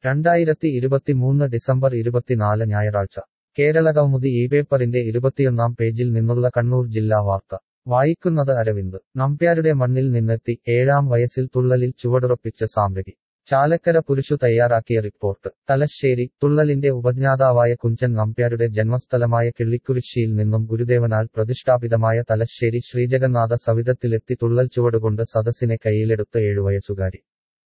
രണ്ടായിരത്തി ഇരുപത്തിമൂന്ന് ഡിസംബർ ഇരുപത്തിനാല് ഞായറാഴ്ച കേരള കൗമുദി ഈ പേപ്പറിന്റെ ഇരുപത്തിയൊന്നാം പേജിൽ നിന്നുള്ള കണ്ണൂർ ജില്ലാ വാർത്ത വായിക്കുന്നത് അരവിന്ദ് നമ്പ്യാരുടെ മണ്ണിൽ നിന്നെത്തി ഏഴാം വയസ്സിൽ തുള്ളലിൽ ചുവടുറപ്പിച്ച സാമ്രകി ചാലക്കര പുരുഷു തയ്യാറാക്കിയ റിപ്പോർട്ട് തലശ്ശേരി തുള്ളലിന്റെ ഉപജ്ഞാതാവായ കുഞ്ചൻ നമ്പ്യാരുടെ ജന്മസ്ഥലമായ കിള്ളിക്കുരിശിയിൽ നിന്നും ഗുരുദേവനാൽ പ്രതിഷ്ഠാപിതമായ തലശ്ശേരി ശ്രീജഗന്നാഥ സവിധത്തിലെത്തി തുള്ളൽ ചുവടുകൊണ്ട് സദസ്സിനെ കയ്യിലെടുത്ത ഏഴുവയസ്സുകാരി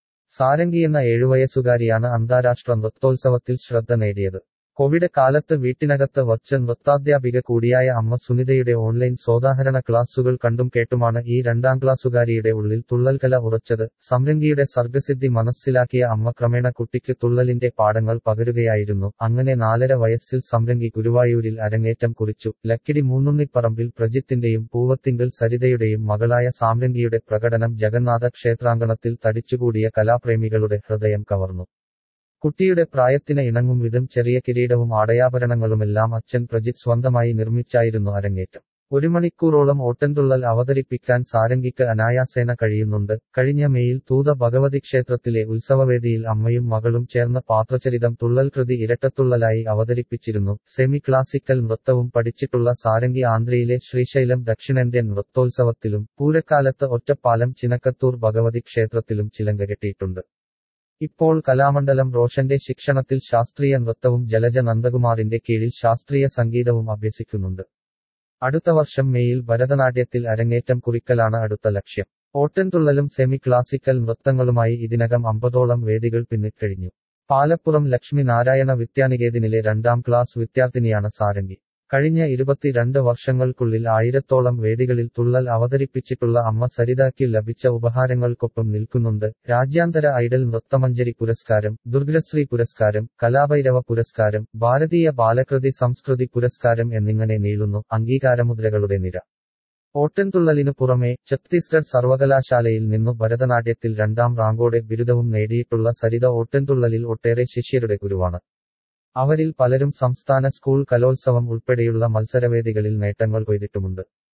സാരംഗി എന്ന ഏഴുവയസ്സുകാരിയാണ് അന്താരാഷ്ട്ര നൃത്തോത്സവത്തിൽ ശ്രദ്ധ നേടിയത് കോവിഡ് കാലത്ത് വീട്ടിനകത്ത് വച്ച് നൃത്താധ്യാപിക കൂടിയായ അമ്മ സുനിതയുടെ ഓൺലൈൻ സോദാഹരണ ക്ലാസുകൾ കണ്ടും കേട്ടുമാണ് ഈ രണ്ടാം ക്ലാസ്സുകാരിയുടെ ഉള്ളിൽ തുള്ളൽകല ഉറച്ചത് സംരംഗിയുടെ സർഗസിദ്ധി മനസ്സിലാക്കിയ അമ്മ ക്രമേണ കുട്ടിക്ക് തുള്ളലിന്റെ പാഠങ്ങൾ പകരുകയായിരുന്നു അങ്ങനെ നാലര വയസ്സിൽ സംരംഗി ഗുരുവായൂരിൽ അരങ്ങേറ്റം കുറിച്ചു ലക്കിടി മൂന്നുണ്ണിപ്പറമ്പിൽ പ്രജിത്തിന്റെയും പൂവത്തിങ്കൽ സരിതയുടെയും മകളായ സാമ്രംഗിയുടെ പ്രകടനം ജഗന്നാഥ ക്ഷേത്രാങ്കണത്തിൽ തടിച്ചുകൂടിയ കലാപ്രേമികളുടെ ഹൃദയം കവർന്നു കുട്ടിയുടെ പ്രായത്തിന് ഇണങ്ങും വിധം ചെറിയ കിരീടവും ആടയാഭരണങ്ങളുമെല്ലാം അച്ഛൻ പ്രജിത് സ്വന്തമായി നിർമ്മിച്ചായിരുന്നു അരങ്ങേറ്റം ഒരു മണിക്കൂറോളം ഓട്ടൻതുള്ളൽ അവതരിപ്പിക്കാൻ സാരംഗിക്ക് അനായാസേന കഴിയുന്നുണ്ട് കഴിഞ്ഞ മെയിൽ തൂത ഭഗവതി ക്ഷേത്രത്തിലെ ഉത്സവവേദിയിൽ അമ്മയും മകളും ചേർന്ന് പാത്രചരിതം തുള്ളൽകൃതി ഇരട്ടത്തുള്ളലായി അവതരിപ്പിച്ചിരുന്നു സെമി ക്ലാസിക്കൽ നൃത്തവും പഠിച്ചിട്ടുള്ള സാരംഗി ആന്ധ്രയിലെ ശ്രീശൈലം ദക്ഷിണേന്ത്യൻ നൃത്തോത്സവത്തിലും പൂരക്കാലത്ത് ഒറ്റപ്പാലം ചിനക്കത്തൂർ ഭഗവതി ക്ഷേത്രത്തിലും ചിലങ്കകെട്ടിയിട്ടുണ്ട് ഇപ്പോൾ കലാമണ്ഡലം റോഷന്റെ ശിക്ഷണത്തിൽ ശാസ്ത്രീയ നൃത്തവും ജലജ നന്ദകുമാറിന്റെ കീഴിൽ ശാസ്ത്രീയ സംഗീതവും അഭ്യസിക്കുന്നുണ്ട് അടുത്ത വർഷം മെയിൽ ഭരതനാട്യത്തിൽ അരങ്ങേറ്റം കുറിക്കലാണ് അടുത്ത ലക്ഷ്യം ഓട്ടൻതുള്ളലും സെമി ക്ലാസിക്കൽ നൃത്തങ്ങളുമായി ഇതിനകം അമ്പതോളം വേദികൾ പിന്നിട്ടഴിഞ്ഞു പാലപ്പുറം ലക്ഷ്മി നാരായണ വിദ്യാനികേതനിലെ രണ്ടാം ക്ലാസ് വിദ്യാർത്ഥിനിയാണ് സാരംഗി കഴിഞ്ഞ ഇരുപത്തിരണ്ട് വർഷങ്ങൾക്കുള്ളിൽ ആയിരത്തോളം വേദികളിൽ തുള്ളൽ അവതരിപ്പിച്ചിട്ടുള്ള അമ്മ സരിതയ്ക്ക് ലഭിച്ച ഉപഹാരങ്ങൾക്കൊപ്പം നിൽക്കുന്നുണ്ട് രാജ്യാന്തര ഐഡൽ നൃത്തമഞ്ജരി പുരസ്കാരം ദുർഗ്രശ്രീ പുരസ്കാരം കലാഭൈരവ പുരസ്കാരം ഭാരതീയ ബാലകൃതി സംസ്കൃതി പുരസ്കാരം എന്നിങ്ങനെ നീളുന്നു അംഗീകാരമുദ്രകളുടെ നിര ഓട്ടൻതുള്ളലിനു പുറമെ ഛത്തീസ്ഗഡ് സർവകലാശാലയിൽ നിന്നു ഭരതനാട്യത്തിൽ രണ്ടാം റാങ്കോടെ ബിരുദവും നേടിയിട്ടുള്ള സരിത ഓട്ടൻതുള്ളലിൽ ഒട്ടേറെ ശിഷ്യരുടെ ഗുരുവാണ് അവരിൽ പലരും സംസ്ഥാന സ്കൂൾ കലോത്സവം ഉൾപ്പെടെയുള്ള മത്സരവേദികളിൽ നേട്ടങ്ങൾ കൊയ്തിട്ടുമുണ്ട്